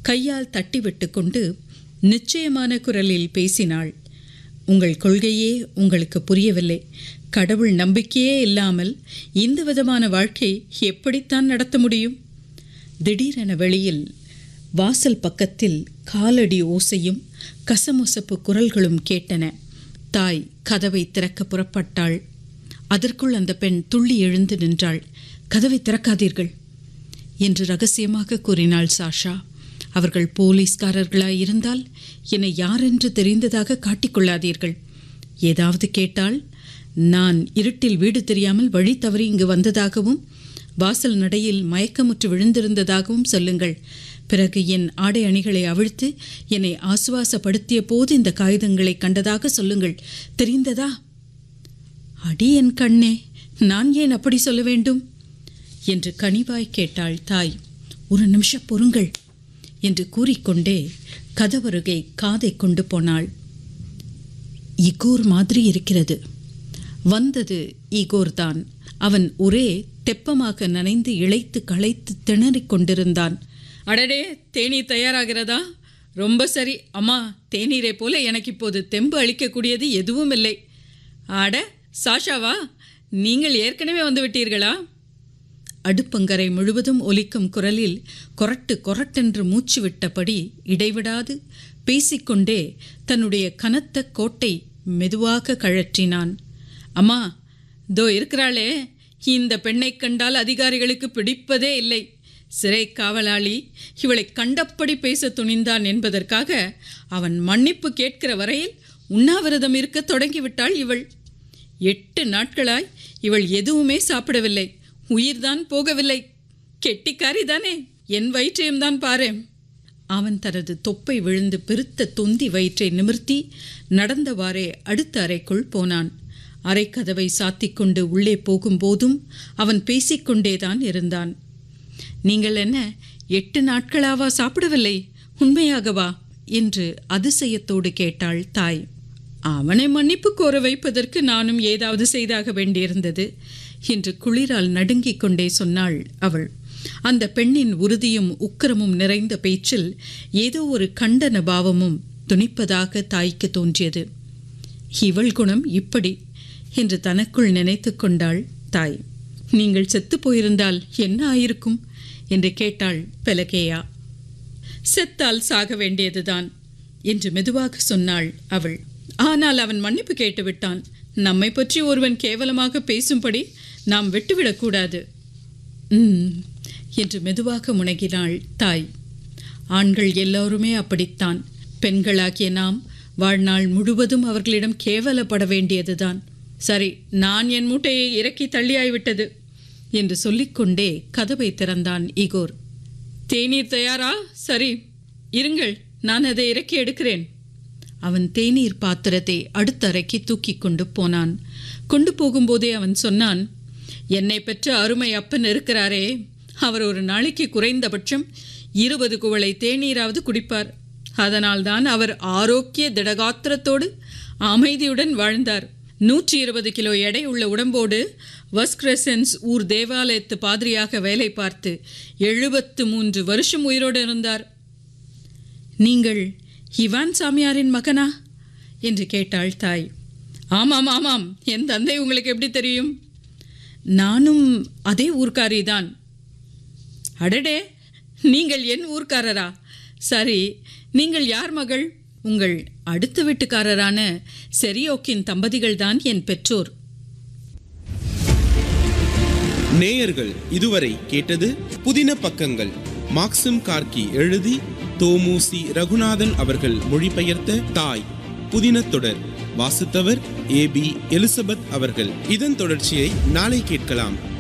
கையால் தட்டிவிட்டு கொண்டு நிச்சயமான குரலில் பேசினாள் உங்கள் கொள்கையே உங்களுக்கு புரியவில்லை கடவுள் நம்பிக்கையே இல்லாமல் இந்த விதமான வாழ்க்கை எப்படித்தான் நடத்த முடியும் திடீரென வெளியில் வாசல் பக்கத்தில் காலடி ஓசையும் கசமுசப்பு குரல்களும் கேட்டன தாய் கதவை திறக்க புறப்பட்டாள் அதற்குள் அந்த பெண் துள்ளி எழுந்து நின்றாள் கதவை திறக்காதீர்கள் என்று ரகசியமாக கூறினாள் சாஷா அவர்கள் போலீஸ்காரர்களாய் இருந்தால் என்னை யாரென்று தெரிந்ததாக காட்டிக்கொள்ளாதீர்கள் ஏதாவது கேட்டால் நான் இருட்டில் வீடு தெரியாமல் வழி தவறி இங்கு வந்ததாகவும் வாசல் நடையில் மயக்கமுற்று விழுந்திருந்ததாகவும் சொல்லுங்கள் பிறகு என் ஆடை அணிகளை அவிழ்த்து என்னை ஆசுவாசப்படுத்திய போது இந்த காகிதங்களை கண்டதாக சொல்லுங்கள் தெரிந்ததா அடி என் கண்ணே நான் ஏன் அப்படி சொல்ல வேண்டும் என்று கனிவாய் கேட்டாள் தாய் ஒரு நிமிஷம் பொறுங்கள் என்று கூறிக்கொண்டே கதவருகை காதை கொண்டு போனாள் இகோர் மாதிரி இருக்கிறது வந்தது ஈகோர் தான் அவன் ஒரே தெப்பமாக நனைந்து இழைத்து களைத்து திணறிக் கொண்டிருந்தான் அடடே தேநீர் தயாராகிறதா ரொம்ப சரி அம்மா தேநீரை போல எனக்கு இப்போது தெம்பு அளிக்கக்கூடியது எதுவும் இல்லை அட சாஷாவா நீங்கள் ஏற்கனவே வந்து விட்டீர்களா அடுப்பங்கரை முழுவதும் ஒலிக்கும் குரலில் கொரட்டு கொரட்டென்று மூச்சு விட்டபடி இடைவிடாது பேசிக்கொண்டே தன்னுடைய கனத்த கோட்டை மெதுவாக கழற்றினான் அம்மா தோ இருக்கிறாளே இந்த பெண்ணைக் கண்டால் அதிகாரிகளுக்கு பிடிப்பதே இல்லை சிறை காவலாளி இவளை கண்டபடி பேச துணிந்தான் என்பதற்காக அவன் மன்னிப்பு கேட்கிற வரையில் உண்ணாவிரதம் இருக்க தொடங்கிவிட்டாள் இவள் எட்டு நாட்களாய் இவள் எதுவுமே சாப்பிடவில்லை உயிர்தான் போகவில்லை கெட்டிக்காரி தானே என் வயிற்றையும் தான் பாரு அவன் தனது தொப்பை விழுந்து பெருத்த தொந்தி வயிற்றை நிமிர்த்தி நடந்தவாறே அடுத்த அறைக்குள் போனான் அறைக்கதவை சாத்திக்கொண்டு உள்ளே போகும்போதும் அவன் பேசிக்கொண்டேதான் இருந்தான் நீங்கள் என்ன எட்டு நாட்களாவா சாப்பிடவில்லை உண்மையாகவா என்று அதிசயத்தோடு கேட்டாள் தாய் அவனை மன்னிப்பு கோர வைப்பதற்கு நானும் ஏதாவது செய்தாக வேண்டியிருந்தது என்று குளிரால் நடுங்கிக் கொண்டே சொன்னாள் அவள் அந்த பெண்ணின் உறுதியும் உக்கிரமும் நிறைந்த பேச்சில் ஏதோ ஒரு கண்டன பாவமும் துணிப்பதாக தாய்க்கு தோன்றியது இவள் குணம் இப்படி என்று தனக்குள் நினைத்து கொண்டாள் தாய் நீங்கள் செத்துப் போயிருந்தால் என்ன ஆயிருக்கும் என்று கேட்டாள் பெலகேயா செத்தால் சாக வேண்டியதுதான் என்று மெதுவாக சொன்னாள் அவள் ஆனால் அவன் மன்னிப்பு கேட்டுவிட்டான் நம்மை பற்றி ஒருவன் கேவலமாக பேசும்படி நாம் விட்டுவிடக்கூடாது ம் என்று மெதுவாக முனகினாள் தாய் ஆண்கள் எல்லோருமே அப்படித்தான் பெண்களாகிய நாம் வாழ்நாள் முழுவதும் அவர்களிடம் கேவலப்பட வேண்டியதுதான் சரி நான் என் மூட்டையை இறக்கி தள்ளியாய்விட்டது என்று சொல்லிக்கொண்டே கதவை திறந்தான் இகோர் தேநீர் தயாரா சரி இருங்கள் நான் அதை இறக்கி எடுக்கிறேன் அவன் தேநீர் பாத்திரத்தை அடுத்த அறைக்கு தூக்கி கொண்டு போனான் கொண்டு போகும்போதே அவன் சொன்னான் என்னை பெற்ற அருமை அப்பன் இருக்கிறாரே அவர் ஒரு நாளைக்கு குறைந்தபட்சம் இருபது குவளை தேநீராவது குடிப்பார் அதனால்தான் அவர் ஆரோக்கிய திடகாத்திரத்தோடு அமைதியுடன் வாழ்ந்தார் நூற்றி இருபது கிலோ எடை உள்ள உடம்போடு வஸ்கிரசன்ஸ் ஊர் தேவாலயத்து பாதிரியாக வேலை பார்த்து எழுபத்து மூன்று வருஷம் உயிரோடு இருந்தார் நீங்கள் இவான் சாமியாரின் மகனா என்று கேட்டாள் தாய் ஆமாம் ஆமாம் என் தந்தை உங்களுக்கு எப்படி தெரியும் நானும் அதே ஊர்க்காரிதான் அடடே நீங்கள் என் ஊர்க்காரரா சரி நீங்கள் யார் மகள் உங்கள் அடுத்த வீட்டுக்காரரான செரியோக்கின் தம்பதிகள்தான் என் பெற்றோர் நேயர்கள் இதுவரை கேட்டது புதின பக்கங்கள் மாக்சிம் கார்கி எழுதி தோமுசி ரகுநாதன் அவர்கள் மொழிபெயர்த்த தாய் புதின தொடர் வாசித்தவர் ஏ பி எலிசபெத் அவர்கள் இதன் தொடர்ச்சியை நாளை கேட்கலாம்